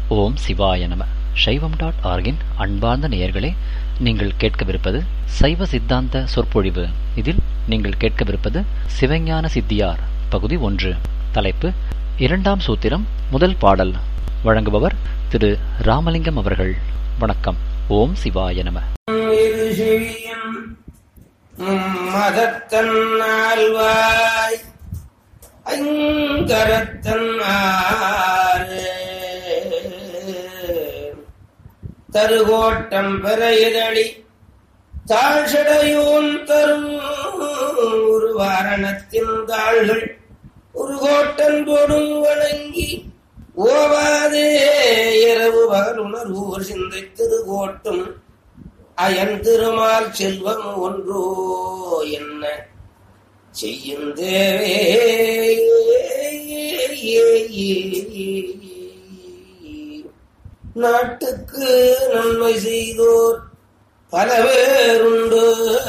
ஓம் சிவாய நம சைவம் டாட் ஆர்கின் அன்பார்ந்த நேயர்களே நீங்கள் கேட்கவிருப்பது சைவ சித்தாந்த சொற்பொழிவு இதில் நீங்கள் கேட்கவிருப்பது சிவஞான சித்தியார் பகுதி ஒன்று தலைப்பு இரண்டாம் சூத்திரம் முதல் பாடல் வழங்குபவர் திரு ராமலிங்கம் அவர்கள் வணக்கம் ஓம் சிவாய நம இருசிழியன் மதத்தன் ஆழ்வாய் ஐங்கரத்தன் ஆறு தருகோட்டம் பெற இதழி தாழ்சடையோன் தரும் ஒரு வாரணத்தின் தாள்கள் ஒரு கோட்டன் போடும் வணங்கி ஓவாதே இரவு பகல் உணர்வோர் சிந்தைத்தது கோட்டும் அயன் திருமால் செல்வம் ஒன்றோ என்ன செய்யும் தேவே நாட்டுக்கு நன்மை செய்தோர் பல பேருண்டு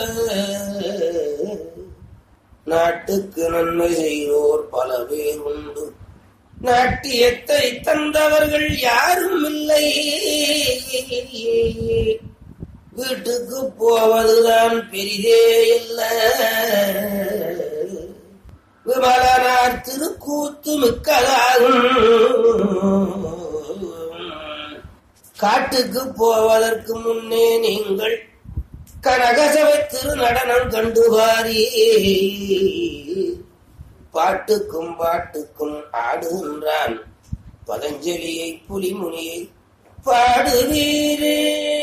நாட்டுக்கு நன்மை செய்தோர் பல பேர் உண்டு நாட்டியத்தை தந்தவர்கள் யாரும் இல்லை வீட்டுக்கு போவதுதான் பெரிதே இல்ல விமலனார் திருக்கூத்து மிக்கதாகும் காட்டுக்கு போவதற்கு முன்னே நீங்கள் கனகசபை திரு நடனம் கண்டு வாரி பாட்டுக்கும் பாட்டுக்கும் ஆடுகின்றான் பதஞ்சலியை புலிமுனியை பாடுவீரே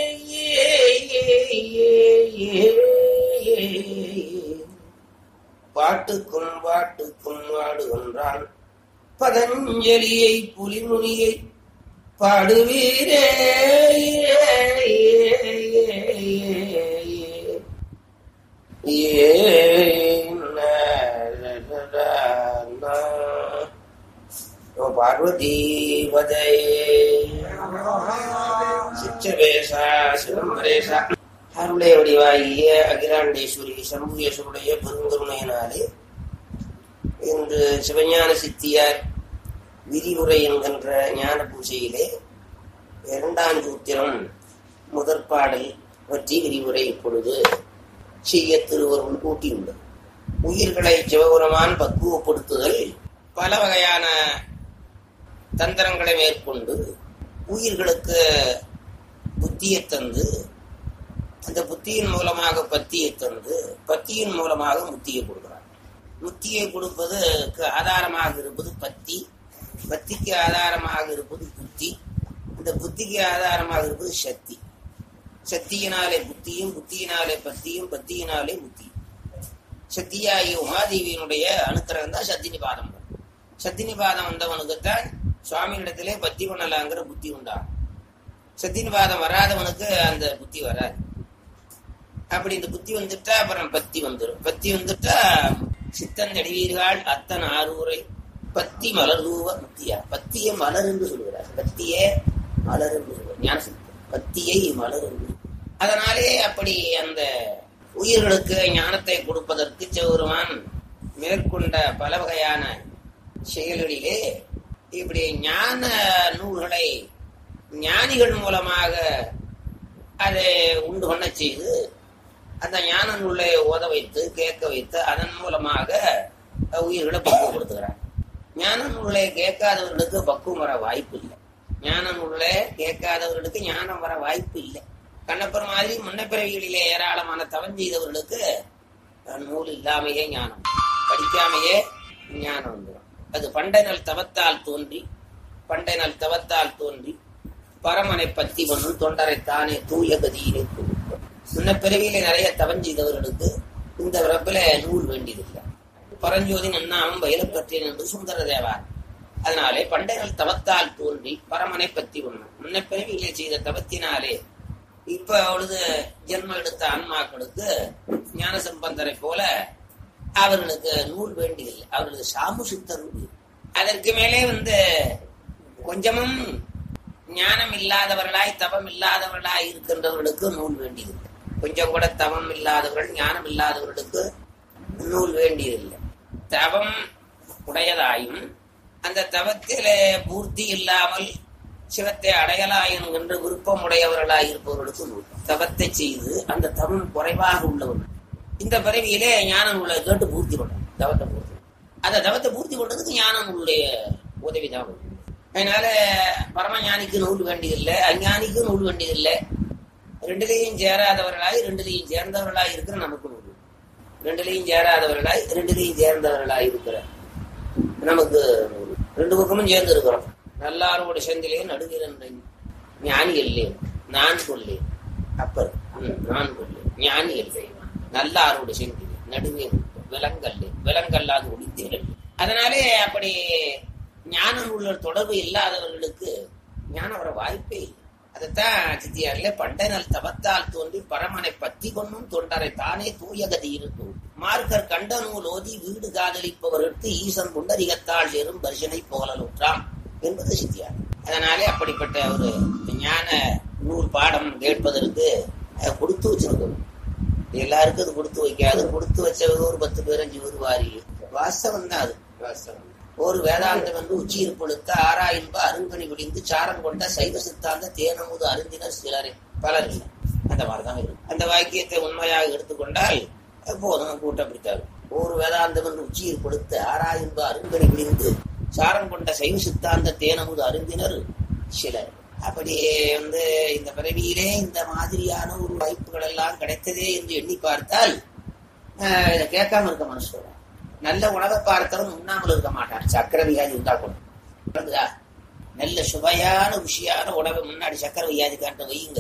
பாட்டுக்கும் பாட்டுக்கும் ஆடுகின்றான் பதஞ்சலியை புலிமுனியை பாடுவீரே பார்வதி வதே சிச்சவேஷா சிவம்பரேஷா அருளே வடிவாகிய அகிலாண்டேஸ்வரி சம்புகேஸ்வருடைய பெருங்கருணையினாலே இன்று சிவஞான சித்தியார் விரிவுரை என்கின்ற ஞான பூஜையிலே இரண்டாம் சூத்திரம் முதற் பாடல் பற்றி விரிவுரை இப்பொழுது செய்ய திருவருள் கூட்டியுள்ளது உயிர்களை சிவபுரமான் பக்குவப்படுத்துதல் பல வகையான தந்திரங்களை மேற்கொண்டு உயிர்களுக்கு புத்தியை தந்து அந்த புத்தியின் மூலமாக பத்தியை தந்து பத்தியின் மூலமாக முத்தியை கொடுக்கிறார் முத்தியை கொடுப்பதுக்கு ஆதாரமாக இருப்பது பத்தி பத்திக்கு ஆதாரமாக இருப்பது புத்தி இந்த புத்திக்கு ஆதாரமாக இருப்பது சக்தி சக்தியினாலே புத்தியும் புத்தியினாலே பத்தியும் பத்தியினாலே முத்தியும் சக்தியாகிய உமாதேவியினுடைய அனுக்கிரகம் தான் சத்தினிபாதம் சத்தினிபாதம் வந்தவனுக்குத்தான் சுவாமியிடத்திலே பத்தி பண்ணலாங்கிற புத்தி உண்டாகும் சத்தினிபாதம் வராதவனுக்கு அந்த புத்தி வராது அப்படி இந்த புத்தி வந்துட்டா அப்புறம் பத்தி வந்துடும் பத்தி வந்துட்டா சித்தந்தடிவீர்கள் அத்தன் ஆரூரை பத்தி மலர்தூவ முத்தியா பத்திய மலர் என்று சொல்கிறார் பத்திய மலர் என்று சொல்வார் ஞான சித்தம் பத்தியை மலர் என்று அதனாலே அப்படி அந்த உயிர்களுக்கு ஞானத்தை கொடுப்பதற்கு சிவருமான் மேற்கொண்ட பல வகையான செயல்களிலே இப்படி ஞான நூல்களை ஞானிகள் மூலமாக அதை உண்டு பண்ண செய்து அந்த ஞான நூலை ஓத வைத்து கேட்க வைத்து அதன் மூலமாக உயிர்களை பக்குவப்படுத்துகிறார் ஞான நூலை கேட்காதவர்களுக்கு பக்குவம் வர வாய்ப்பு இல்லை ஞான நூலை கேட்காதவர்களுக்கு ஞானம் வர வாய்ப்பு இல்லை கண்ணப்பர் மாதிரி முன்ன பிறவிகளிலே ஏராளமான தவம் செய்தவர்களுக்கு நூல் இல்லாமையே ஞானம் படிக்காமையே ஞானம் வந்துடும் அது பண்டை நல் தவத்தால் தோன்றி பண்டை நல் தவத்தால் தோன்றி பரமனை பத்தி பண்ணும் தொண்டரை தானே தூய கதியினை முன்ன பிறவியில நிறைய தவம் செய்தவர்களுக்கு இந்த பிறப்பில நூல் வேண்டியதில்லை பரஞ்சோதி நன்னாமம் பயிலப்பற்றேன் என்று சுந்தர தேவார் அதனாலே பண்டைகள் தவத்தால் தோன்றி பரமனை பத்தி ஒண்ணு முன்ன பிறவியிலே செய்த தவத்தினாலே இப்ப அவளது ஜென்மம் எடுத்த ஆன்மாக்களுக்கு ஞான சம்பந்தரை போல அவர்களுக்கு நூல் வேண்டியதில்லை அவர்களுக்கு சாமுசித்தர் அதற்கு மேலே வந்து கொஞ்சமும் ஞானம் இல்லாதவர்களாய் தவம் இல்லாதவர்களாய் இருக்கின்றவர்களுக்கு நூல் வேண்டியதில்லை கொஞ்சம் கூட தவம் இல்லாதவர்கள் ஞானம் இல்லாதவர்களுக்கு நூல் வேண்டியதில்லை தவம் உடையதாயும் அந்த தவத்திலே பூர்த்தி இல்லாமல் சிவத்தை அடையலாம் என்கின்ற விருப்பமுடையவர்களாய் இருப்பவர்களுக்கு நூல் தவத்தை செய்து அந்த தவம் குறைவாக உள்ளவர்கள் இந்த பிறவியிலே ஞான நூலை கேட்டு பூர்த்தி பண்ணணும் தவத்தை பூர்த்தி அந்த தவத்தை பூர்த்தி பண்றதுக்கு ஞான நூலுடைய உதவிதான் வரும் அதனால பரமஞானிக்கு நூல் வேண்டியதில்லை அஞ்ஞானிக்கு நூல் வேண்டியதில்லை ரெண்டுலேயும் சேராதவர்களாய் ரெண்டுலேயும் சேர்ந்தவர்களாய் இருக்கிற நமக்கு நூல் ரெண்டுலேயும் சேராதவர்களாய் ரெண்டுலேயும் சேர்ந்தவர்களாய் இருக்கிற நமக்கு நூல் ரெண்டு பக்கமும் சேர்ந்து இருக்கிறோம் நல்லாரோட செந்திலே நடுகிறன்ற ஞானி இல்லை நான் கொள்ளேன் அப்பர் ம், நான் கொள்ளேன் ஞானி இல்லை நல்லாரோட செந்திலே நடுவே விலங்கல்லே விலங்கல்லாது ஒளித்தேன் அதனாலே அப்படி ஞான நூலர் தொடர்பு இல்லாதவர்களுக்கு ஞானம் வர வாய்ப்பே இல்லை அதைத்தான் சித்தியார்ல பண்டை நாள் தவத்தால் தோன்றி பரமனை பத்தி கொன்னும் தொண்டரை தானே தூய கதி இருக்கும் மார்க்கர் கண்ட நூல் ஓதி வீடு காதலிப்பவர்களுக்கு ஈசன் புண்டரிகத்தால் சேரும் தரிசனை புகழலுற்றாம் என்பது சித்தியார் அதனாலே அப்படிப்பட்ட ஒரு ஞான நூல் பாடம் கேட்பதற்கு அஹ், கொடுத்து வச்சிருக்கணும் எல்லாருக்கும் அது கொடுத்து வைக்காது கொடுத்து வச்சவங்க ஒரு பத்து பேர் அஞ்சு பேர் வாரி வாஸ்தவம் தான் அது வாஸ்தவம் ஒரு வேதாந்தம் வந்து உச்சி இருப்பொழுத்த ஆறாயின்ப அருங்கனி விடிந்து சாரம் கொண்ட சைவ சித்தாந்த தேனமுது அருந்தினர் சிலரே பலர் இல்லை அந்த மாதிரிதான் இருக்கும் அந்த வாக்கியத்தை உண்மையாக எடுத்துக்கொண்டால் போதும் கூட்டம் பிடித்தாரு ஒரு வேதாந்தம் என்று உச்சியில் கொடுத்த ஆறாயின்ப அருங்கனி விடிந்து சாரம் கொண்ட சைவ சித்தாந்த தேனமுது அருந்தினர் சிலர் அப்படி வந்து இந்த பிறவியிலே இந்த மாதிரியான ஒரு வாய்ப்புகள் எல்லாம் கிடைத்ததே என்று எண்ணி பார்த்தால் ஆஹ், இதை கேட்காம இருக்க மனசு வரும். நல்ல உணவை பார்த்தவன் உண்ணாமல் இருக்க மாட்டான் சக்கரை வியாதி உண்டா கூட புரியுதா? நல்ல சுவையான ருசியான உணவை முன்னாடி சக்கரை வியாதிக்காரன் வையுங்க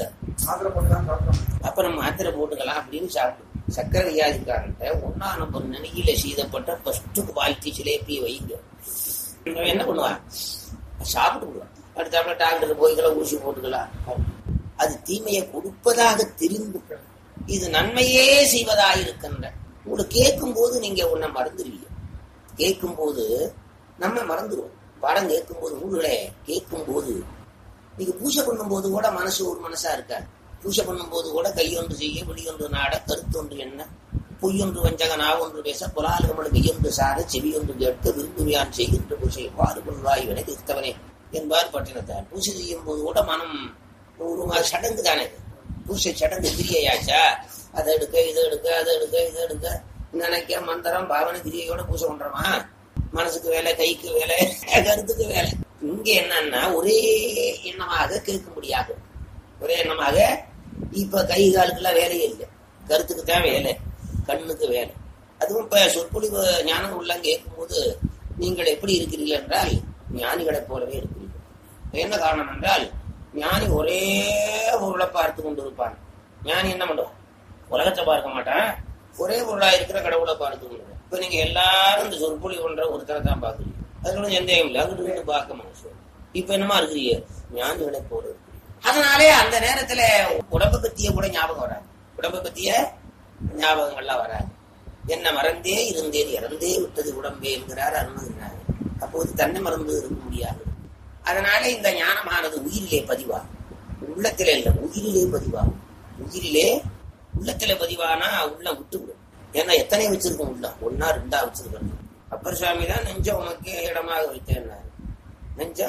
அப்புறம் மாத்திரை போட்டுக்கலாம் அப்படின்னு சாப்பிட்டு சக்கரை வியாதிக்காரன்ட்ட ஒன்னா நம்பர் நெனியில சீதப்பட்ட ஃபர்ஸ்ட்டுக்கு வாழ்த்தி சிலேப்பியை வையுங்க இவன் என்ன பண்ணுவான் சாப்பிட்டு விடுவான் அடுத்தாப்புல டாக்டர் போய்க்கலாம் ஊசி போட்டுக்கலாம் அது தீமையை கொடுப்பதாக தெரிந்து இது நன்மையே செய்வதாக இருக்கின்ற உங்களுக்கு கேட்கும் போது நீங்க உன்னை மறந்துடுவீங்க கேட்கும் போது நம்ம மறந்துடுவோம் பாடம் கேட்கும் போது நூல்களை கேட்கும் போது நீங்க பூஜை பண்ணும் போது கூட மனசு ஒரு மனசா இருக்காது பூஜை பண்ணும் போது கூட கையொன்று செய்ய வெளியொன்று நாட கருத்தொன்று என்ன பொய்யொன்று வஞ்சக நாவொன்று பேச புலால்கமடு மெய்யொன்று சார செவியொன்று கேட்க விரும்புவியான் செய்கின்ற பூஜை வாறு கொள்வாய் வினை தீர்த்தவனே என்பார் பட்டினத்தார் பூஜை செய்யும் போது கூட மனம் ஒரு மாதிரி சடங்கு தானே இது. பூஜை சடங்கு கிரியையாச்சா அதை எடுக்க இதை எடுக்க அதை எடுக்க இதை எடுக்க நினைக்க மந்திரம் பாவனை கிரியையோட பூஜை பண்றோமா மனசுக்கு வேலை கைக்கு வேலை கருத்துக்கு வேலை இங்க என்னன்னா ஒரே எண்ணமாக கேட்க முடியாது ஒரே எண்ணமாக இப்ப கை காலுக்கெல்லாம் வேலையே இல்லை கருத்துக்கு தான் வேலை கண்ணுக்கு வேலை அதுவும் இப்ப சொற்பொழிவு ஞானம் உள்ள கேட்கும்போது நீங்கள் எப்படி இருக்கிறீர்கள் என்றால் ஞானிகளைப் போலவே இருக்கிறீர்கள் என்ன காரணம் என்றால் ஞானி ஒரே பொருளை பார்த்து கொண்டு இருப்பான் ஞானி என்ன பண்ணுவான் உலகத்தை பார்க்க மாட்டான் ஒரே பொருளா இருக்கிற கடவுளை பார்த்து கொண்டு இருப்பான். இப்ப நீங்க எல்லாரும் இந்த சொற்பொழி பண்ற ஒருத்தரை தான் பாக்குறீங்க அதுல சந்தேகம் இல்லை அங்கிட்டு இங்கிட்டு பார்க்க மனசு இப்ப என்னமா இருக்கிறீங்க ஞானிகளை போல இருக்கிறீங்க அதனாலே அந்த நேரத்துல உடம்பை பத்திய கூட ஞாபகம் வராது உடம்பை பத்திய ஞாபகங்கள்லாம் வராது என்ன மறந்தே இருந்தேன் இறந்தே விட்டது உடம்பே என்கிறார் அருணகிரிநாதர் அப்போது தன்னை மறந்து இருக்க முடியாது அதனால இந்த ஞானமானது உயிரிலே பதிவாகும் உள்ளத்திலே இல்லை உயிரிலே பதிவாகும் உயிரிலே உள்ளத்திலே பதிவானா உள்ள விட்டுவிடும் ஏன்னா எத்தனை வச்சிருக்கோம் உள்ள ஒன்னா ரெண்டா வச்சிருக்கோம் அப்பர் சுவாமி தான் நெஞ்ச உமக்கே இடமாக வைத்தேன்னாரு நெஞ்சா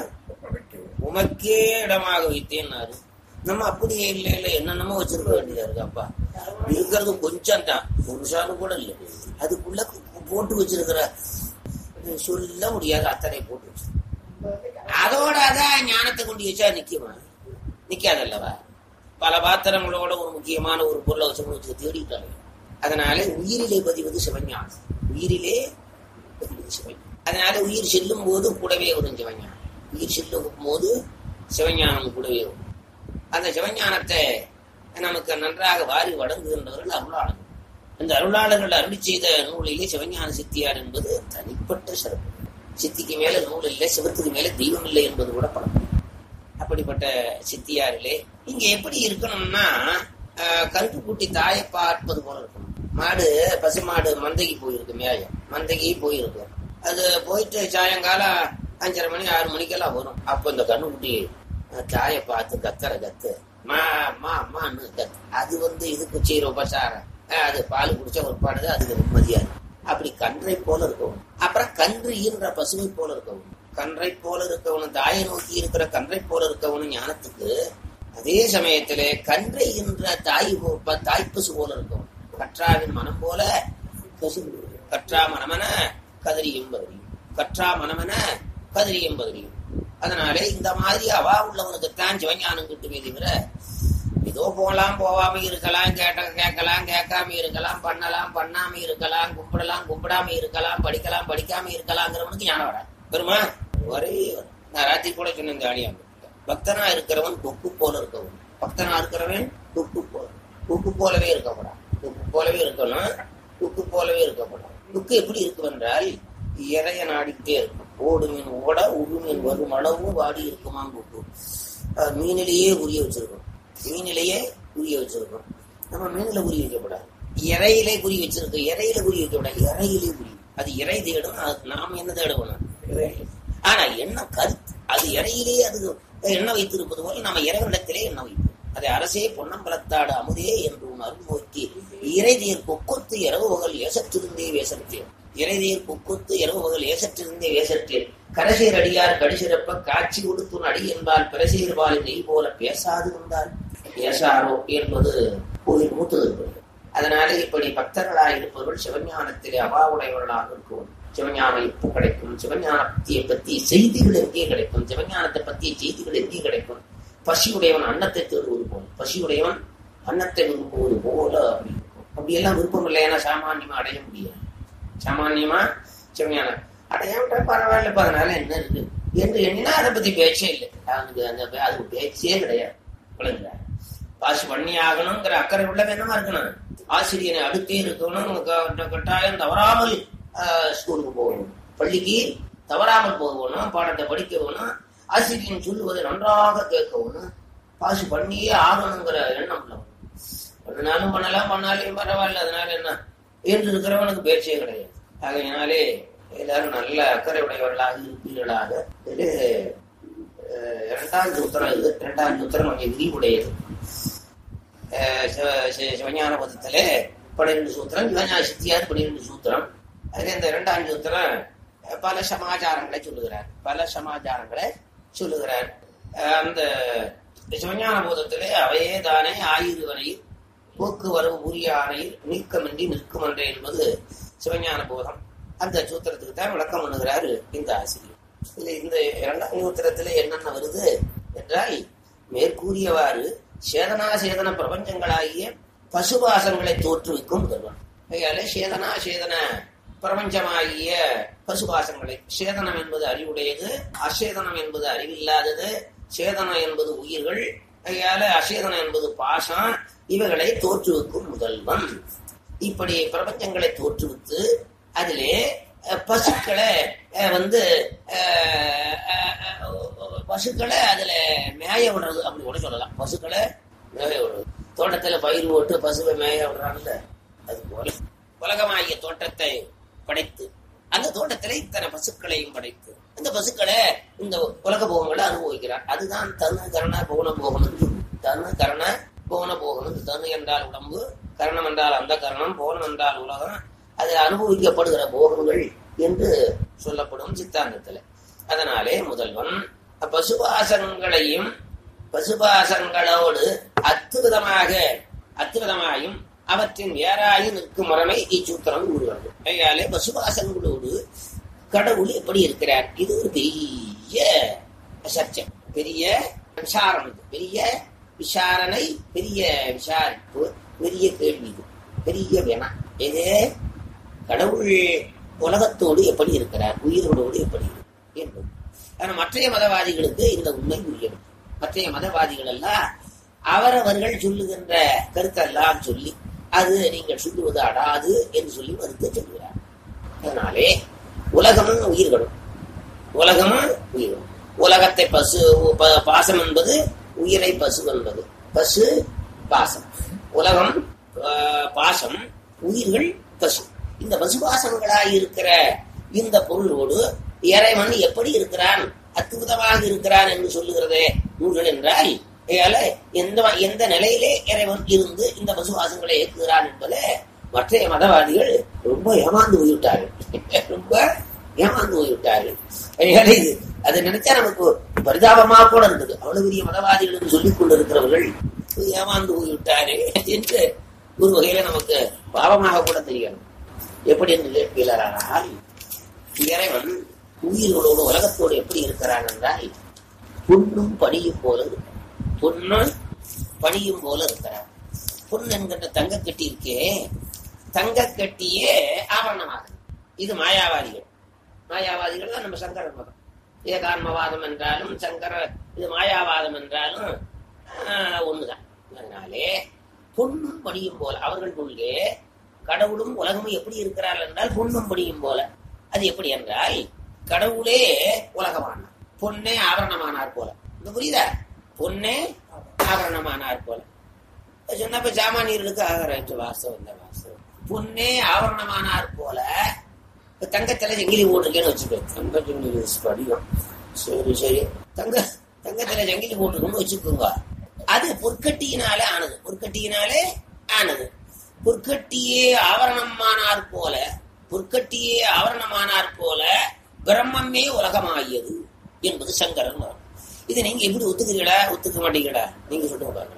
உமக்கே இடமாக வைத்தேன்னாரு நம்ம அப்படியே இல்லை இல்லை என்னென்னமோ வச்சிருக்க வேண்டியதா இருக்கு அப்பா இருக்கிறது கொஞ்சம் தான் ஒரு சாணு கூட இல்லை அதுக்குள்ள போட்டு வச்சிருக்கிற சொல்ல முடியாது அத்தனை போட்டு வச்சிருக்கு அதோட அதான் ஞானத்தை கொண்டு வச்சா நிக்குமா நிக்காதல்லவா பல பாத்திரங்களோட ஒரு முக்கியமான ஒரு பொருளை வச்சு வச்சு தேடிட்டாங்க அதனால உயிரிலே பதிவது சிவஞானம் உயிரிலே பதிவது சிவஞானம் அதனால உயிர் செல்லும் போது கூடவே வரும் சிவஞானம் உயிர் செல்லும் போது சிவஞானம் கூடவே வரும் அந்த சிவஞானத்தை நமக்கு நன்றாக வாரி வழங்குகின்றவர்கள் அருளாளர்கள் அந்த அருளாளர்கள் அருளி செய்த நூலிலே சிவஞான சித்தியார் என்பது தனிப்பட்ட சிறப்பு சித்திக்கு மேல நூல் இல்லை சிவத்துக்கு மேல தெய்வம் இல்லை என்பது கூட படம் அப்படிப்பட்ட சித்தியாரிலே இங்க எப்படி இருக்கணும்னா ஆஹ், கன்றுக்குட்டி தாயை பார்ப்பது போல இருக்கணும் மாடு பசுமாடு மந்தைக்கு போயிருக்கு மேயம் மந்தைக்கு போயிருக்கு அது போயிட்டு சாயங்காலம் அஞ்சரை மணி ஆறு மணிக்கெல்லாம் வரும் அப்போ இந்த கண்ணுக்குட்டி அஹ், தாயை பார்த்து கத்துற கத்து மா மா அம்மான்னு கத்து அது வந்து இதுக்கு செய்யற உபசாரம் அஹ், அது பால் குடிச்ச ஒரு பாடுது அதுக்கு நிம்மதியா இருக்கும் அப்படி கன்றை போல இருக்கவும் அப்புறம் கன்று ஈன்ற பசுவை போல இருக்கவும் கன்றை போல இருக்கவனும் தாயை நோக்கி இருக்கிற கன்றை போல இருக்கவனும் ஞானத்துக்கு அதே சமயத்திலே கன்றை என்ற தாய் போ- ப- தாய்ப்பசு போல இருக்கவன் கற்றாவின் மனம் போல பசு கற்றா மனமென கதிரியும் பதறியும் கற்றா மனமென கதிரியும் பதறியும் அதனாலே இந்த மாதிரி அவா உள்ளவனுக்குத்தான் சிவஞானம் கிட்டுமே தவிர ஏதோ போகலாம் போகாம இருக்கலாம் கேட்ட கேட்கலாம் கேட்காம இருக்கலாம் பண்ணலாம் பண்ணாம இருக்கலாம் கும்பிடலாம் கும்பிடாம இருக்கலாம் படிக்கலாம் படிக்காம இருக்கலாங்கிறவனுக்கு ஞானம் வராது வருமா ஒரே வரும். நான் ராத்திரி கூட சொன்னேன் ஜாலியா பக்தனா இருக்கிறவன் கொக்கு போல இருக்கவன் பக்தனா இருக்கிறவன் கொக்கு போல கொக்கு போலவே இருக்கக்கூடாது கொக்கு போலவே இருக்கணும் கொக்கு போலவே இருக்கக்கூடாது கொக்கு எப்படி இருக்கும் என்றால் இறைய நாடிக்கிட்டே இருக்கும் ஓடு மீன் ஓட உடு மீன் வரும் அளவும் வாடி இருக்குமா கொக்கு அஹ் மீனிலேயே உரிய வச்சிருக்கோம் மீனிலேயே உரிய வச்சிருக்கோம் நம்ம மீன்ல குறி வைக்கக்கூடாது இறையிலே குறி வச்சிருக்கோம் இறையில குறி வைக்கக்கூடாது இறையிலே குறி அது இறை தேடும் அது நாம் என்ன தேடணும் இறையில. ஆனா என்ன கருத்து அது இறையிலே அது என்ன வைத்திருப்பது போல நம்ம இறைவனிடத்திலே என்ன வைப்போம் அதை அரசே பொன்னம்பலத்தாடு அமுதே என்று உன் அருள் நோக்கி இறைதீர் கொக்கொத்து இரவுகள் ஏசற்றிருந்தே வேசற்றேன் இறைதீர் கொக்கொத்து இரவுகள் ஏசற்றிருந்தே வேசற்றேன் கரசீர் அடியார் கடிசிறப்ப காட்சி கொடுத்துன் அடி என்பால் பிரசீர்பால் நெய் போல பேசாது வந்தால் பேசாரோ என்பது ஒரு மூத்தது இருக்கிறது. அதனால இப்படி பக்தர்களாக இருப்பவர்கள் சிவஞானத்திலே அபாவுடையவர்களாக இருக்கும் சிவஞானம் எப்போ கிடைக்கும் சிவஞான பத்தியை பத்தி செய்திகள் எங்கே கிடைக்கும் சிவஞானத்தை பற்றிய செய்திகள் எங்கே கிடைக்கும் பசியுடையவன் அன்னத்தை தேடுவது போல் பசியுடையவன் அன்னத்தை விரும்புவது போல அப்படி இருக்கும். அப்படியெல்லாம் விருப்பம் இல்லைன்னா சாமானியமா அடைய முடியாது சாமானியமா சிவஞானம் அடையாமட்டா பரவாயில்லப்பா அதனால என்ன இருக்கு என்று என்ன அதை பத்தி பேச்சே இல்லை அவனுக்கு அந்த அதுக்கு பேச்சே கிடையாது விளங்குதா பாசி பண்ணி ஆகணுங்கிற அக்கறை உள்ள என்னமா இருக்கணும் ஆசிரியனை அடுத்தே இருக்கணும் க- கட்டாயம் தவறாமல் ஆஹ், ஸ்கூலுக்கு போகணும் பள்ளிக்கு தவறாமல் போகணும் பாடத்தை படிக்க வேணும் ஆசிரியன் சொல்லுவதை நன்றாக கேட்கணும் பாசி பண்ணியே ஆகணுங்கிற எண்ணம் உள்ளவன் பண்ணாலும் பண்ணலாம் பண்ணாலும் பரவாயில்ல அதனால என்ன என்று இருக்கிறவனுக்கு பேச்சே கிடையாது ஆகையினாலே எல்லாரும் நல்ல அக்கறை உடையவர்களாக இருப்பீர்களாக இது அஹ், இரண்டாம் சூத்திரம் இது இரண்டாம் சூத்திரம் கொஞ்சம் விரிவுடையது அஹ், சிவ- சி- சிவஞான பதத்திலே பன்னிரெண்டு சூத்திரம் சிவஞான சித்தியார் பன்னிரெண்டு சூத்திரம் அதுல இந்த இரண்டாம் சூத்திரம் அஹ், பல சமாச்சாரங்களை சொல்லுகிறார் பல சமாச்சாரங்களை சொல்லுகிறார் அஹ், அந்த சிவஞான போதத்திலே அவையே தானே ஆயுர்வனை போக்குவரவு உரிய ஆணையில் நீக்கமின்றி நிற்கும் என்றே என்பது சிவஞான போதம் அந்த சூத்திரத்துக்கு தான் விளக்கம் பண்ணுகிறாரு இந்த ஆசிரியர் இதுல இந்த இரண்டாம் சூத்திரத்துல என்னென்ன வருது என்றால் மேற்கூறியவாறு சேதனா சேதன பிரபஞ்சங்களாகிய பசுபாசங்களை தோற்றுவிக்கும் முதல்வன் ஆகையால சேதனா சேதன பிரபஞ்சமாகிய பசுபாசங்களை சேதனம் என்பது அறிவுடையது அசேதனம் என்பது அறிவில்லாதது சேதனம் என்பது உயிர்கள் ஆகையால அசேதனம் என்பது பாசம் இவைகளை தோற்றுவிக்கும் முதல்வன் இப்படி பிரபஞ்சங்களை தோற்றுவித்து அதிலே அஹ், பசுக்களை அஹ், வந்து அஹ், அஹ், அஹ், பசுக்களை அதுல மேய விடுறது அப்படி கூட சொல்லலாம் பசுக்களை மேய விடுறது தோட்டத்துல பயிர் போட்டு பசுவை மேய விடுறாங்கல்ல அது போல உலகமாகிய தோட்டத்தை படைத்து அந்த தோட்டத்திலே இத்தனை பசுக்களையும் படைத்து அந்த பசுக்களை இந்த உலக போகங்களை அனுபவிக்கிறார் அதுதான் தனு கரண போன போகணும் தனு கரண போன போகணும் தனு என்றால் உடம்பு கரணம் என்றால் அந்த கரணம் போனம் என்றால் உலகம் அது அனுபவிக்கப்படுகிற போகங்கள் என்று சொல்லப்படும் சித்தாந்தத்துல அதனாலே முதல்வன் பசுபாசங்களையும் பசுபாசங்களோடு அத்துவிதமாக அத்துவிதமாயும் அவற்றின் வேறாகி நிற்கும் முறைமை இச்சூத்திரம் கூறுகிறது ஆகையாலே பசுபாசங்களோடு கடவுள் எப்படி இருக்கிறார் இது ஒரு பெரிய சர்ச்சை பெரிய விசாரம் இது பெரிய விசாரணை பெரிய விசாரிப்பு பெரிய கேள்வி இது பெரிய வினா இது கடவுள் உலகத்தோடு எப்படி இருக்கிறார் உயிரோடு எப்படி இருக்கிறார் என்பது ஆனா மற்றைய மதவாதிகளுக்கு இந்த உண்மை புரியும் மற்றைய மதவாதிகள் எல்லாம் அவரவர்கள் சொல்லுகின்ற கருத்தெல்லாம் சொல்லி அது நீங்கள் சொல்லுவது அடாது என்று சொல்லி மறுத்து சொல்கிறார் அதனாலே உலகமும் உயிர்களும் உலகமும் உயிரும் உலகத்தை பசு ப- பாசம் என்பது உயிரை பசு என்பது பசு பாசம் உலகம் ஆஹ், பாசம் உயிர்கள் பசு இந்த பசுபாசங்களாய் இருக்கிற இந்த பொருளோடு இறைவன் எப்படி இருக்கிறான் அற்புதமாக இருக்கிறான் என்று சொல்லுகிறதே நூல்கள் என்றால் ஏல எந்த எந்த நிலையிலே இறைவன் இருந்து இந்த பசுவாசங்களை இயக்குகிறான் என்பதை மற்றைய மதவாதிகள் ரொம்ப ஏமாந்து போய்விட்டார்கள் ரொம்ப ஏமாந்து போய்விட்டார்கள் அதனால இது அதை நினைச்சா நமக்கு பரிதாபமா கூட இருந்தது அவ்வளவு பெரிய மதவாதிகள் சொல்லிக் கொண்டிருக்கிறவர்கள் ஏமாந்து போய்விட்டாரு என்று ஒரு வகையில நமக்கு பாவமாக கூட தெரியணும் எப்படி என்று கேட்கிறாரால் இறைவன் உயிர்களோடு உலகத்தோடு எப்படி இருக்கிறான் என்றால் பொன்னும் பனியும் போல இருக்கு. பொன்னும் பனியும் போல இருக்கிறான் பொன் என்கின்ற தங்க கட்டி இருக்கே தங்க கட்டியே ஆவரணமாகுது இது மாயாவாதிகள் மாயாவாதிகள் தான் நம்ம சங்கரர் மதம் ஏகான்மவாதம் என்றாலும் சங்கர இது மாயாவாதம் என்றாலும் ஆஹ், ஒண்ணுதான் அதனாலே பொன்னும் பணியும் போல அவர்கள் உள்ளே கடவுளும் உலகமும் எப்படி இருக்கிறார்கள் என்றால் பொன்னும் பணியும் போல அது எப்படி என்றால் கடவுளே உலகமானார் பொன்னே ஆபரணமானார் போல இது புரியுதா பொன்னே ஆபரணமானார் போல சொன்னப்ப சாமானியர்களுக்கு ஆகிறாயிற்று வாசம் தான் வாசம் பொன்னே ஆவரணமானார் போல இப்ப தங்கத்துல செங்கிலி போட்டிருக்கேன்னு வச்சுக்கோ தங்க செங்கிலி படியும் சரி சரி தங்க தங்கத்துல செங்கிலி போட்டிருக்கோம்னு வச்சுக்கோங்க அது பொற்கட்டியினாலே ஆனது பொற்கட்டியினாலே ஆனது பொற்கட்டியே ஆவரணமானார் போல பொற்கட்டியே ஆவரணமானார் போல பிரம்மமே உலகமாகியது என்பது சங்கரன் மரம் இதை நீங்க எப்படி ஒத்துக்கிறீங்களா ஒத்துக்க மாட்டீங்களா நீங்க சொல்லுங்க பாருங்க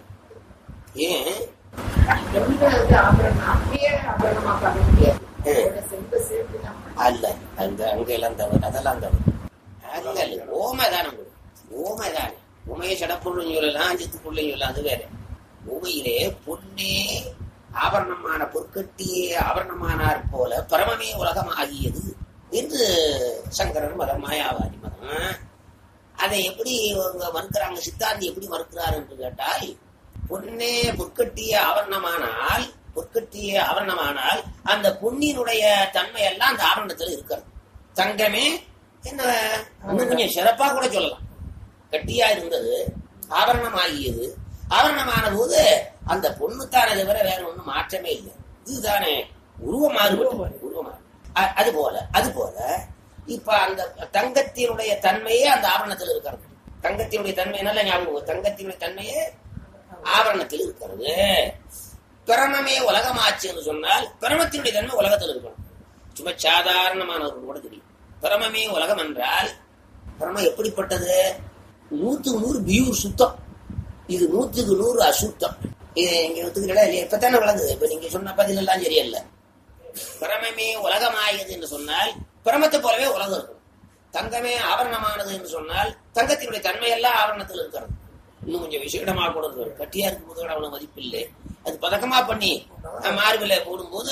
ஏன் எவ்வளவு ஆபரணம் அப்படியே ஆபரணமா பண்ண முடியாது ம். அதோட செல்வ சேர்த்து தான் பண்ணணும். அல்ல அந்த அங்க எல்லாம் தவறு அதெல்லாம் தவறு அல்ல அல்ல ஓமை தானே ஓமை தானே உமையை சடப்புள்ளும் சொல்லலாம் அஞ்சத்துக்குள்ளையும் சொல்லலாம் அது வேற உமையிலே பொன்னே ஆபரணமான பொற்கட்டியே ஆபரணமானார் போல பரமமே உலகம் ஆகியது என்று சங்கரன் மதம் மாயாவாதி மதம் அதை எப்படி அவங்க மறுக்கிறாங்க சித்தாந்தி எப்படி மறுக்கிறார் என்று கேட்டால் பொன்னே பொற்கட்டிய ஆவரணமானால் பொற்கட்டிய ஆவரணமானால் அந்த பொன்னினுடைய தன்மை எல்லாம் அந்த ஆவரணத்துல இருக்கிறது தங்கமே என்ன இன்னும் கொஞ்சம் சிறப்பா கூட சொல்லலாம் கட்டியா இருந்தது ஆபரணமாகியது ஆபரணமான போது அந்த பொண்ணுத்தானே தவிர வேற ஒண்ணும் மாற்றமே இல்லை இதுதானே உருவம் மாறுபட்டு உருவம் மாறு. அ- அது போல அது போல இப்ப அந்த தங்கத்தினுடைய தன்மையே அந்த ஆவரணத்தில் இருக்கிறது தங்கத்தினுடைய தன்மை நல்ல ஞாபகம் தங்கத்தினுடைய தன்மையே ஆவரணத்தில் இருக்கிறது பிரமமே உலகமாச்சுன்னு சொன்னால் பிரமத்தினுடைய தன்மை உலகத்தில் இருக்கணும் சும்மா சாதாரணமானவர்கள் கூட தெரியும் பிரமமே உலகம் என்றால் பிரமம் எப்படிப்பட்டது நூத்துக்கு நூறு பியூர் சுத்தம் இது நூத்துக்கு நூறு அசுத்தம் இது நீங்க ஒத்துக்கிறீங்களா இல்லையா இப்பதானே வளர்ந்தது இப்ப நீங்க சொன்ன பதில் எல்லாம் சரியல்ல பிரமமே உலகமாயது என்று சொன்னால் பிரமத்தை போலவே உலகம் இருக்கும் தங்கமே ஆபரணமானது என்று சொன்னால் தங்கத்தினுடைய தன்மையெல்லாம் ஆபரணத்தில் இருக்கிறது இன்னும் கொஞ்சம் விசேடமா கூட இருக்கு கட்டியா இருக்கும் போது கூட அவ்வளவு மதிப்பில்லை அது பதக்கமா பண்ணி மார்பில போடும்போது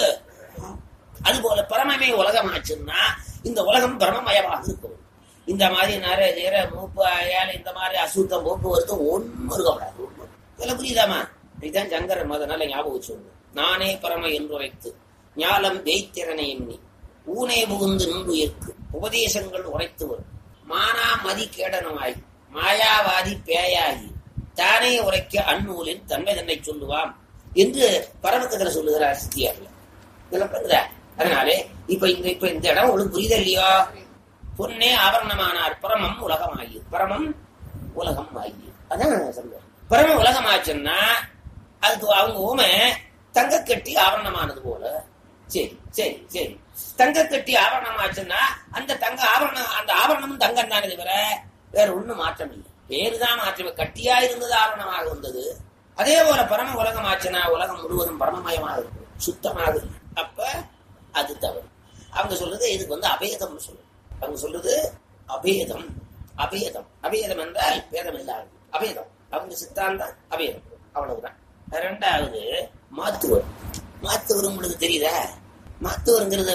அது போல பரமமே உலகமாச்சுன்னா இந்த உலகம் பிரமமயமாக இருக்கும் இந்த மாதிரி நிறைய நேர மூப்பு அயால இந்த மாதிரி அசுத்தம் போக்குவரத்து ஒன்னும் இருக்கக்கூடாது ஒண்ணும். இதெல்லாம் புரியுதாமா இதுதான் சங்கரன் மத நல்ல ஞாபகம் வச்சுக்கோங்க நானே பரம என்று வைத்து ஞாலம் தேய்த்திறனை எண்ணி ஊனே புகுந்து நின்றுயிர்க்கு உபதேசங்கள் உரைத்து வரும் மானா மதி கேடனமாய் மாயாவாதி பேயாகி தானே உரைக்க அந்நூலின் தன்மை தன்னை சொல்லுவாம் என்று பரமக்கத்துல சொல்லுகிறார் சித்தியார்ல இதெல்லாம் பண்ணுற அதனாலே இப்ப இந்த இப்ப இந்த இடம் உங்களுக்கு புரியுதா இல்லையோ பொன்னே ஆபரணமானார் பரமம் உலகம் ஆகியது பரமம் உலகம் ஆகியது அதான் சொல்லுவார் பரம உலகம் ஆச்சுன்னா அதுக்கு அவங்க ஊமை தங்க கட்டி ஆபரணமானது போல சரி சரி சரி தங்க கட்டி ஆபரணம் ஆச்சுன்னா அந்த தங்க ஆபரணம் அந்த ஆபரணமும் தங்கம் தானே தவிர வேற ஒண்ணும் மாற்றம் இல்லை பேருதான் மாற்றமே கட்டியா இருந்தது ஆபரணமாக வந்தது அதே போல பரம உலகம் ஆச்சுன்னா உலகம் முழுவதும் பரமமயமாக இருக்கும் சுத்தமாக இருக்கும் அப்ப அது தவறு அவங்க சொல்றது இதுக்கு வந்து அபேதம் சொல்லுது அவங்க சொல்றது அபேதம் அபேதம் அபேதம் என்றால் பேதம் இல்லாது அபேதம் அவங்க சித்தாந்தம் அபேதம் அவ்வளவுதான் ரெண்டாவது மாத்துவர் மாத்துவர் உங்களுக்கு தெரியுதா மாத்துவருங்கிறது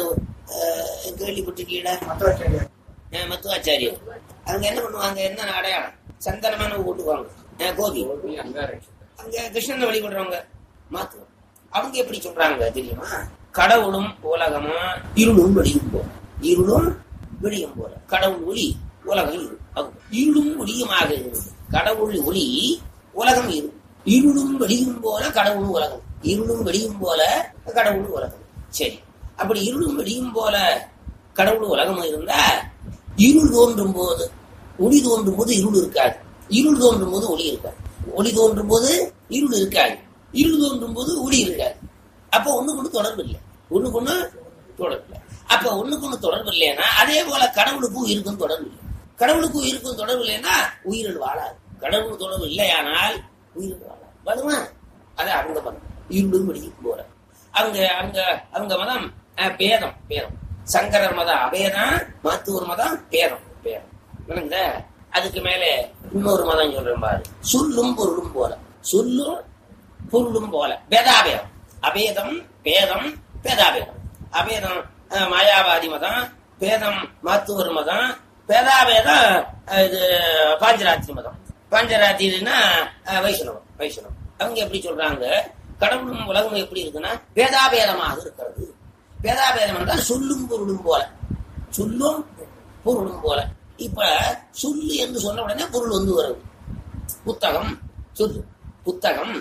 அஹ், கேள்விப்பட்டிருக்கீங்களா மற்றவற்றை அஹ், மத்துவாச்சாரியர் அவங்க என்ன பண்ணுவாங்க என்ன அடையாளம் சந்தனமான போட்டுக்குவாங்க அஹ், கோபி அங்க கிருஷ்ணனை வழிபடுறவங்க மாத்துவோம் அவங்க எப்படி சொல்றாங்க தெரியுமா கடவுளும் உலகமும் இருளும் வெளியும் போல இருளும் வெளியும் போல கடவுள் ஒளி உலகம் இரு அவங்க இருளும் ஒளியுமாக இருந்தது கடவுள் ஒளி உலகம் இரு இருளும் வெளியும் போல கடவுள் உலகம் இருளும் வெளியும் போல கடவுள் உலகம் சரி அப்படி இருளும் வெளியும் போல கடவுள் உலகம் இருந்தா இருள் தோன்றும் போது ஒளி தோன்றும் போது இருள் இருக்காது இருள் தோன்றும் போது ஒளி இருக்காது ஒளி தோன்றும் போது இருள் இருக்காது இருள் தோன்றும் போது ஒளி இருக்காது அப்போ ஒண்ணுக்கு ஒண்ணு தொடர்பு இல்லை ஒண்ணுக்கு ஒண்ணு தொடர்பு இல்லை அப்ப ஒண்ணுக்கு ஒண்ணு தொடர்பு இல்லைன்னா அதே போல கடவுளுக்கும் உயிருக்கும் தொடர்பு இல்லை கடவுளுக்கும் உயிருக்கும் தொடர்பு இல்லைன்னா உயிரில் வாழாது கடவுள் தொடர்பு இல்லையானால் உயிரில் வாழாது வருமா அது அவங்க மதம் இருளும் வெளியும் போற அவங்க அவங்க அவங்க மதம் அஹ், பேதம் பேதம் சங்கரர் மதம் அபேதம் மாத்தூர் மதம் பேதம் பேதம் விளங்குதா அதுக்கு மேல இன்னொரு மதம் சொல்றேன் பாரு சொல்லும் பொருளும் போல சொல்லும் பொருளும் போல பேதாபேதம் அபேதம் பேதம் பேதாபேதம் அபேதம் அஹ், மாயாவாதி மதம் பேதம் மாத்துவர் மதம் பேதாபேதம் அஹ், இது பாஞ்சராத்திரி மதம் பாஞ்சராத்திரினா அஹ், வைஷ்ணவம் வைஷ்ணவம் அவங்க எப்படி சொல்றாங்க கடவுளும் உலகமும் எப்படி இருக்குன்னா பேதாபேதமாக இருக்கிறது பேதாபேதம் என்றால் சொல்லும் பொருளும் போல சொல்லும் பொருளும் போல இப்ப சொல்லு என்று சொன்ன உடனே பொருள் வந்து வருது புத்தகம் சொல்லு புத்தகம்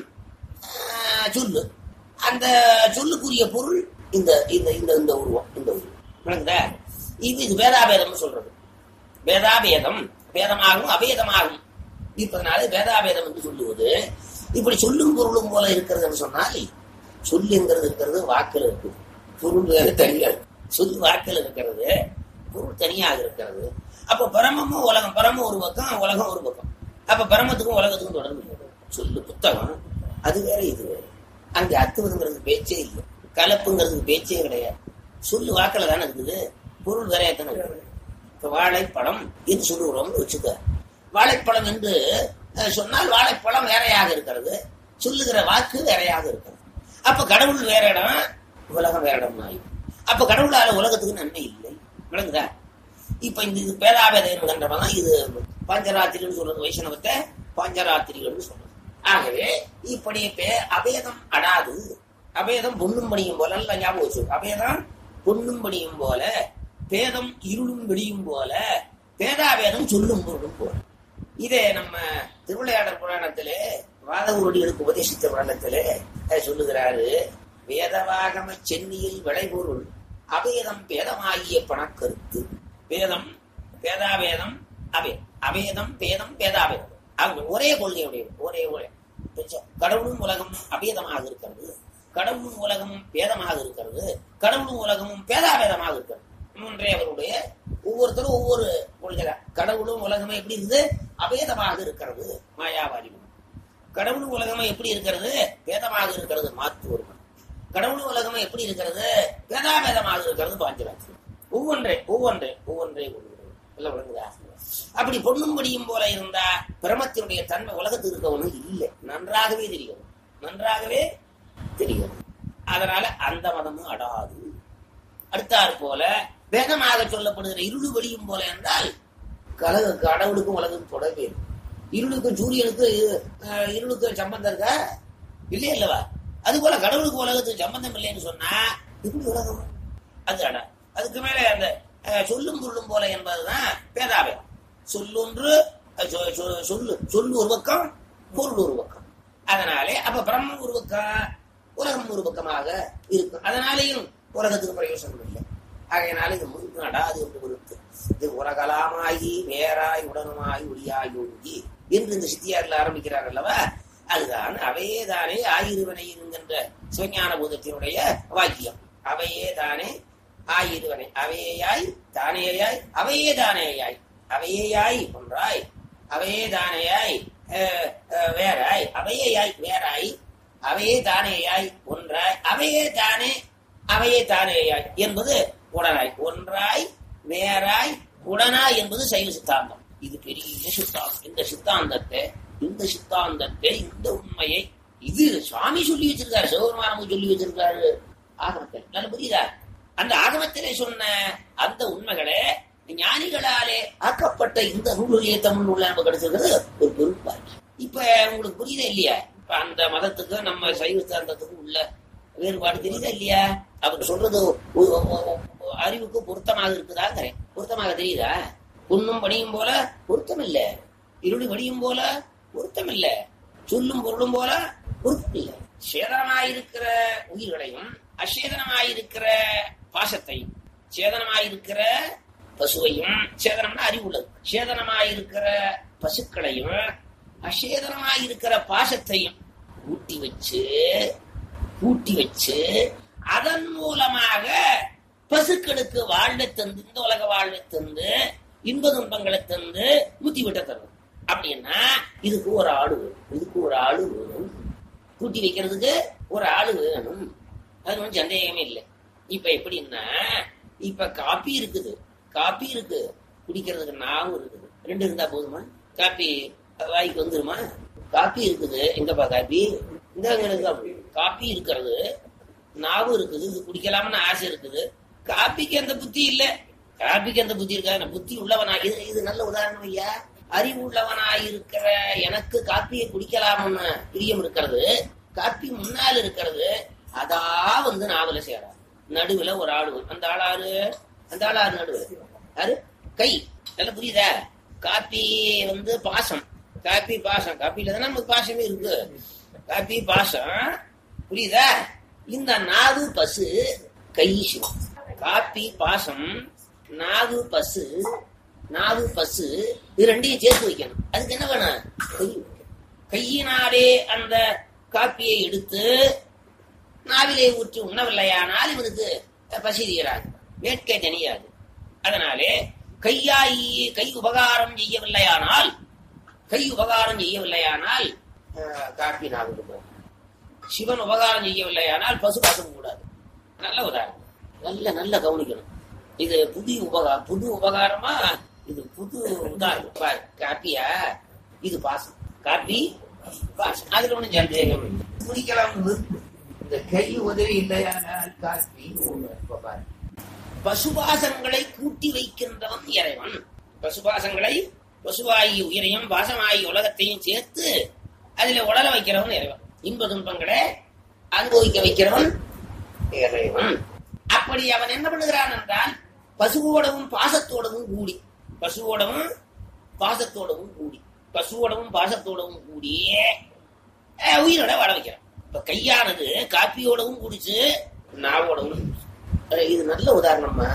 ஆஹ், சொல்லு அந்த சொல்லுக்குரிய பொருள் இந்த இந்த இந்த இந்த உருவம் இந்த உருவம் விளங்குதா இது இது வேதாபேதம் சொல்றது வேதாபேதம் வேதமாகவும் அபேதமாகும் இப்பதனால வேதாபேதம் என்று சொல்லுவது இப்படி சொல்லும் பொருளும் போல இருக்கிறதுன்னு சொன்னால் சொல்லுங்கிறது இருக்கிறது வாக்கில் இருக்குது பொருள் வேறு தனியாக இருக்கு சொல் வாக்கில் இருக்கிறது பொருள் தனியாக இருக்கிறது அப்ப பரமமும் உலகம் பரமம் ஒரு பக்கம் உலகம் ஒரு பக்கம் அப்ப பரமத்துக்கும் உலகத்துக்கும் தொடர்பு இல்லை சொல்லு புத்தகம் அது வேற இது வேற அங்க அத்துவதுங்கிறது பேச்சே இல்லை கலப்புங்கிறதுக்கு பேச்சே கிடையாது சொல்லு வாக்கில் தானே இருக்குது பொருள் வேறையா தானே இருக்குது இப்ப வாழைப்பழம் என்று சொல்லுகிறோம்னு வச்சுக்க வாழைப்பழம் என்று அஹ், சொன்னால் வாழைப்பழம் வேறையாக இருக்கிறது சொல்லுகிற வாக்கு வேறையாக இருக்கிறது அப்ப கடவுள் வேற இடம் உலகம் வேற இடம் ஆகும் அப்ப கடவுளால உலகத்துக்கு நன்மை இல்லை விளங்குதா இப்ப இந்த இது பேதாபேதம் என்கின்றவன் இது பஞ்சராத்திரின்னு சொல்றது வைஷ்ணவத்தை பஞ்சராத்திரிகள்னு சொல்றது ஆகவே இப்படி பே அபேதம் அடாது அபேதம் பொண்ணும் பணியும் போல எல்லாம் ஞாபகம் வச்சு அபேதம் பொண்ணும் பணியும் போல பேதம் இருளும் வெளியும் போல பேதாபேதம் சொல்லும் பொருளும் போல இதே நம்ம திருவிளையாடல் புராணத்திலே வாதகுருடிகளுக்கு உபதேசித்த புராணத்திலே அஹ், சொல்லுகிறாரு வேதவாகம சென்னியில் விளைபொருள் அபேதம் பேதமாகிய பணக்கருத்து வேதம் பேதாவேதம் அபே அபேதம் பேதம் பேதாபேதம் அவங்க ஒரே கொள்கையுடையது ஒரே ஒரே கடவுளும் உலகமும் அபேதமாக இருக்கிறது கடவுளும் உலகமும் பேதமாக இருக்கிறது கடவுளும் உலகமும் பேதாபேதமாக இருக்கிறது மூன்றே அவருடைய ஒவ்வொருத்தரும் ஒவ்வொரு கொள்கை கடவுளும் உலகமும் எப்படி இருக்குது அபேதமாக இருக்கிறது மாயாவாதி மதம். கடவுளும் உலகமும் எப்படி இருக்கிறது பேதமாக இருக்கிறது மாத்துவர் மதம். கடவுளும் உலகமும் எப்படி இருக்கிறது பேதாபேதமாக இருக்கிறது பாஞ்சராத்திரி ஒவ்வொன்றே ஒவ்வொன்றே ஒவ்வொன்றே கொள்கிறது எல்லாம் விளங்குதா அப்படி பொண்ணும் படியும் போல இருந்தா பிரமத்தினுடைய தன்மை உலகத்துக்கு இருக்கவனும் இல்லை நன்றாகவே தெரியும் நன்றாகவே தெரியும் அதனால அந்த மதமும் அடாது அடுத்தாற் போல வேகமாக சொல்லப்படுகிற இருளு வெளியும் போல என்றால் கலக கடவுளுக்கும் உலகம் தொடர்பே இல்லை. இருளுக்கும் சூரியனுக்கு அஹ், இருளுக்கும் சம்பந்தம் இருக்கா இல்லையா இல்லவா அது போல கடவுளுக்கு உலகத்துக்கு சம்பந்தம் இல்லைன்னு சொன்னா எப்படி உலகம் அது அடா அதுக்கு மேல அந்த அஹ், சொல்லும் பொருளும் போல என்பதுதான் பேதாபயம் சொல்லொன்று அஹ், சொ- சொ- சொல்லு சொல்லு ஒரு பக்கம் பொருள் ஒரு பக்கம் அதனாலே அப்ப பிரம்மம் ஒரு பக்கம் உலகம் ஒரு பக்கமாக இருக்கும் அதனாலேயும் உலகத்துக்கு பிரயோசனம் இல்லை ஆகையினால இது முழுக்க நடாது என்று பொறுத்து இது உலகலாமாகி வேறாய் உடனுமாய் ஒளியாய் ஒழுங்கி என்று இந்த சித்தியாரில் ஆரம்பிக்கிறார் அல்லவா அதுதான் அவையே தானே ஆயிருவனை என்கின்ற சிவஞான பூதத்தினுடைய வாக்கியம் அவையே தானே ஆயிருவனை அவையேயாய் தானேயாய் அவையே தானேயாய் அவையேயாய் ஒன்றாய் அவையே தானேயாய் அஹ், அஹ், வேறாய் அவையேயாய் வேறாய் அவையே தானேயாய் ஒன்றாய் அவையே தானே அவையே தானேயாய் என்பது உடனாய் ஒன்றாய் வேறாய் உடனாய் என்பது சைவ சித்தாந்தம் இது பெரிய சித்தாந்தம் இந்த சித்தாந்தத்தை இந்த சித்தாந்தத்தை இந்த உண்மையை இது சுவாமி சொல்லி வச்சிருக்காரு சிவபெருமானமும் சொல்லி வச்சிருக்காரு ஆகமத்தில் நல்ல புரியுதா அந்த ஆகமத்திலே சொன்ன அந்த உண்மைகளே ஞானிகளாலே ஆக்கப்பட்ட இந்த நூலிலே தமிழ் நூல்ல நம்ம கிடைச்சிருக்கிறது ஒரு பெரும் பாக்கியம் இப்ப உங்களுக்கு புரியுதா இல்லையா இப்ப அந்த மதத்துக்கும் நம்ம சைவ சித்தாந்தத்துக்கும் உள்ள வேறுபாடு தெரியுதா இல்லையா அவர் சொல்றது ஒ- ஒ- ஒ- ஒ- அறிவுக்கு பொருத்தமாக இருக்குதாங்கிறேன் பொருத்தமாக தெரியுதா புண்ணும் பணியும் போல பொருத்தம் இல்ல இருளு வடியும் போல பொருத்தம் இல்ல சொல்லும் பொருளும் போல பொருத்தம் இல்ல சேதனமாயிருக்கிற உயிர்களையும் அசேதனமாயிருக்கிற பாசத்தையும் சேதனமாயிருக்கிற பசுவையும் சேதனம்னா அறிவுள்ளது சேதனமாயிருக்கிற பசுக்களையும் அசேதனமாயிருக்கிற பாசத்தையும் ஊட்டி வச்சு கூட்டி வச்சு அதன் மூலமாக பசுக்களுக்கு வாழ்வை தந்து இந்த உலக வாழ்வை தந்து இன்ப துன்பங்களை தந்து முத்தி விட்ட தரும் அப்படின்னா இதுக்கு ஒரு ஆளு வேணும் இதுக்கு ஒரு ஆளு வேணும் கூட்டி வைக்கிறதுக்கு ஒரு ஆளு வேணும் அது ஒன்றும் சந்தேகமே இல்லை இப்ப எப்படின்னா இப்ப காப்பி இருக்குது காப்பி இருக்கு குடிக்கிறதுக்கு நாவும் இருக்குது ரெண்டு இருந்தா போதுமா காப்பி வாய்க்கு வந்துருமா காப்பி இருக்குது எங்கப்பா காப்பி இந்த காப்பி காப்பி இருக்கிறது நாவும் இருக்குது இது குடிக்கலாம்னு ஆசை இருக்குது காப்பிக்கு அந்த புத்தி இல்ல காப்பிக்கு அந்த புத்தி இருக்கா நான் புத்தி உள்ளவனா இது இது நல்ல உதாரணம் ஐயா அறிவு உள்ளவனாய் இருக்கிற எனக்கு காப்பியை குடிக்கலாம்னு பிரியம் இருக்கிறது காப்பி முன்னால் இருக்கிறது அதா வந்து நாவல சேரா நடுவுல ஒரு ஆளு வரும். அந்த ஆளாரு அந்த ஆளாரு நடுவு யாரு கை நல்லா புரியுதா காப்பி வந்து பாசம் காப்பி பாசம் காப்பியில தானே நமக்கு பாசமே இருக்கு காப்பி பாசம் புரியுதா இந்த நாது பசு கை சிவம் காப்பி பாசம் நாது பசு நாது பசு இது ரெண்டையும் சேர்த்து வைக்கணும் அதுக்கு என்ன வேணும் கை வைக்கணும். கையினாலே அந்த காப்பியை எடுத்து நாவிலே ஊற்றி உண்ணவில்லையானால் இவனுக்கு பசி தீராது வேட்கை தனியாது அதனாலே கையாயி கை உபகாரம் செய்யவில்லையானால் கை உபகாரம் செய்யவில்லையானால் அஹ், காப்பி நாவுக்கு போகும் சிவன் உபகாரம் செய்யவில்லையானால் பசு பார்க்க கூடாது நல்ல உதாரணம் நல்ல நல்ல கவனிக்கணும் இது புது உபகா புது உபகாரமா இது புது உதாரணம் பாரு, காப்பியா இது பாசம் காப்பி பாசம் அதுல ஒண்ணும் சந்தேகம் இல்லை. குடிக்கலாம் விருப்பு. இந்த கை உதவி இல்லையானால் காப்பி ஒண்ணு. இப்ப பாரு. பசுபாசங்களை கூட்டி வைக்கின்றவன் இறைவன் பசுபாசங்களை பசுவாயி உயிரையும் பாசமாயி உலகத்தையும் சேர்த்து அதுல உடல வைக்கிறவன் இறைவன் இன்ப துன்பங்களை அனுபவிக்க வைக்கிறவன் இறைவன் அப்படி அவன் என்ன பண்ணுகிறான் என்றால் பசுவோடவும் பாசத்தோடவும் கூடி பசுவோடவும் பாசத்தோடவும் கூடி பசுவோடவும் பாசத்தோடவும் கூடி அஹ், உயிரோட வாழ வைக்கிறான் இப்ப கையானது காப்பியோடவும் குடிச்சு நாவோடவும் குடிச்சு. அஹ், இது நல்ல உதாரணம்மா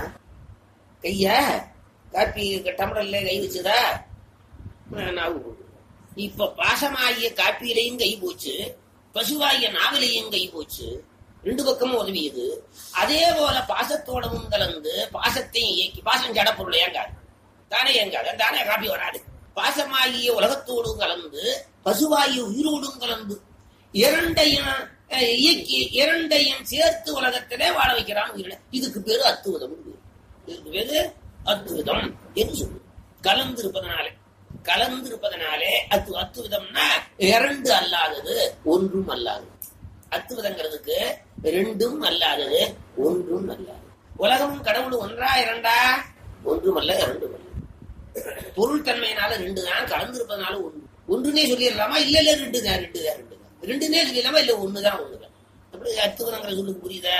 கைய காப்பி டம்ளர்ல கை வச்சுதா அஹ், நாவு குடிச்சு. இப்ப பாசமாகிய காப்பியிலையும் கை போச்சு பசுவாகிய நாவிலையும் கை போச்சு ரெண்டு பக்கமும் உதவியது அதே போல பாசத்தோடவும் கலந்து பாசத்தையும் இயக்கி பாசம் ஜட பொருள் ஏங்காது தானே ஏங்காது தானே காப்பி வராது பாசமாகிய உலகத்தோடும் கலந்து பசுவாகிய உயிரோடும் கலந்து இரண்டையும் அஹ், இயக்கி இரண்டையும் சேர்த்து உலகத்திலே வாழ வைக்கிறான் உயிரின இதுக்கு பேரு அத்துவதம் இதுக்கு பேரு அத்துவிதம் என்று சொல்லு கலந்து இருப்பதனாலே கலந்து இருப்பதனாலே அத்து அத்துவிதம்னா இரண்டு அல்லாதது ஒன்றும் அல்லாதது அத்துவிதங்கிறதுக்கு ரெண்டும் அல்லாதது ஒன்றும் அல்லாதது உலகமும் கடவுளும் ஒன்றா இரண்டா ஒன்றும் அல்ல இரண்டும் அல்ல பொருள் தன்மையினால ரெண்டு தான் கலந்திருப்பதனால ஒன்று ஒன்றுனே சொல்லிடலாமா இல்ல இல்ல ரெண்டு தான் ரெண்டு தான் ரெண்டு தான் ரெண்டுனே சொல்லிடலாமா இல்ல ஒண்ணுதான் ஒண்ணுதான் அப்படி அத்துவிதங்கிற சொல்லுக்கு புரியுதா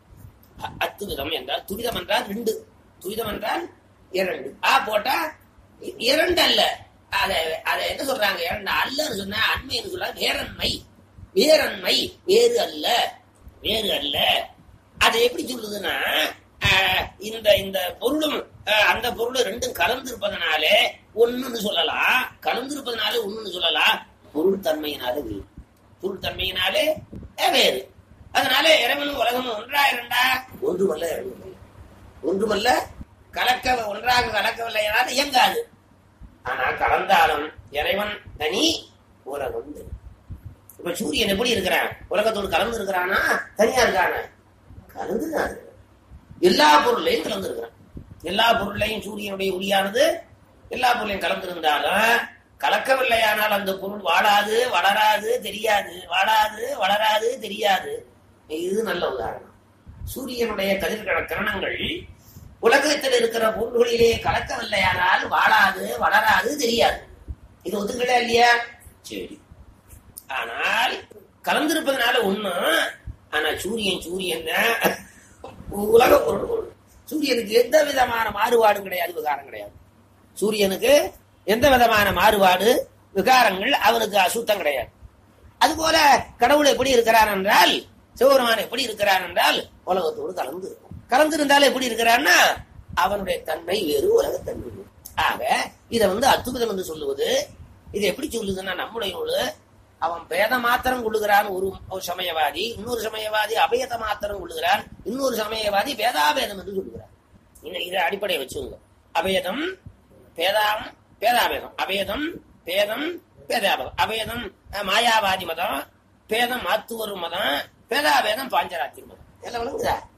அ- அத்துவிதம் என்றால் துரிதம் என்றால் ரெண்டு துரிதம் என்றால் இரண்டு ஆ போட்டா இ- இரண்டு அல்ல அத அத என்ன சொல்றாங்க இரண்டு அல்லன்னு சொன்னா அண்மைன்னு சொல்றாங்க வேறன்மை வேறன்மை வேறு அல்ல வேறு அல்ல அது எப்படி சொல்லுதுன்னா ஆஹ், இந்த இந்த பொருளும் ஆஹ், அந்த பொருளும் ரெண்டும் கலந்திருப்பதனாலே ஒண்ணுன்னு சொல்லலாம் கலந்திருப்பதனாலே ஒண்ணுன்னு சொல்லலாம் பொருள் தன்மையினாலே வேறு பொருள் தன்மையினாலே அஹ், வேறு அதனால இறைவனும் உலகமும் ஒன்றா இரண்டா ஒன்றுமல்ல இரண்டுமல்ல ஒன்றுமல்ல கலக்க ஒன்றாக கலக்கவில்லையானால் இயங்காது ஆனா கலந்தாலும் இறைவன் தனி உலகம் தனி. இப்ப சூரியன் எப்படி இருக்கிறான் உலகத்தோடு கலந்து இருக்கிறானா தனியா இருக்கானா கலந்துதான் இருக்கிறான். எல்லா பொருளையும் கலந்து இருக்கிறான் எல்லா பொருளையும் சூரியனுடைய ஒளியானது எல்லா பொருளையும் கலந்திருந்தாலும் கலக்கவில்லையானால் அந்த பொருள் வாழாது வளராது தெரியாது வாழாது வளராது தெரியாது இது நல்ல உதாரணம் சூரியனுடைய கதிர்கண கிரணங்கள் உலகத்தில் இருக்கிற பொருள்களிலே கலக்கவில்லையானால் வாழாது வளராது தெரியாது இது ஒத்துக்கல இல்லையா சரி ஆனால் கலந்திருப்பதனால ஒண்ணு ஆனா சூரியன் சூரியன் தான். உலக பொருள் பொருள். சூரியனுக்கு எந்த விதமான மாறுபாடும் கிடையாது விகாரம் கிடையாது சூரியனுக்கு எந்த விதமான மாறுபாடு விகாரங்கள் அவனுக்கு அசுத்தம் கிடையாது அதுபோல கடவுள் எப்படி இருக்கிறார் என்றால் சிவபெருமான் எப்படி இருக்கிறார் என்றால் உலகத்தோடு கலந்து இருக்கும் கலந்து இருந்தாலும் எப்படி இருக்கிறான்னா அவனுடைய தன்மை வேறு உலகத்தன்மை வேறு. ஆக இதை வந்து அத்துவிதம் என்று சொல்லுவது இது எப்படி சொல்லுதுன்னா நம்முடைய நூலு அவன் பேத மாத்திரம் கொள்ளுகிறான் ஒரு ஒரு சமயவாதி இன்னொரு சமயவாதி அபேத மாத்திரம் கொள்ளுகிறான் இன்னொரு சமயவாதி பேதாபேதம் என்று சொல்லுகிறான் இன்னும் இதை அடிப்படையை வச்சுங்க அபேதம் பேதாம் பேதாபேதம் அபேதம் பேதம் பேதாபேதம் அபேதம் அஹ், மாயாவாதி மதம் பேதம் மாத்துவரு மதம் பேதாபேதம் பாஞ்சராத்திரி மதம் எல்லாம் விளங்குதா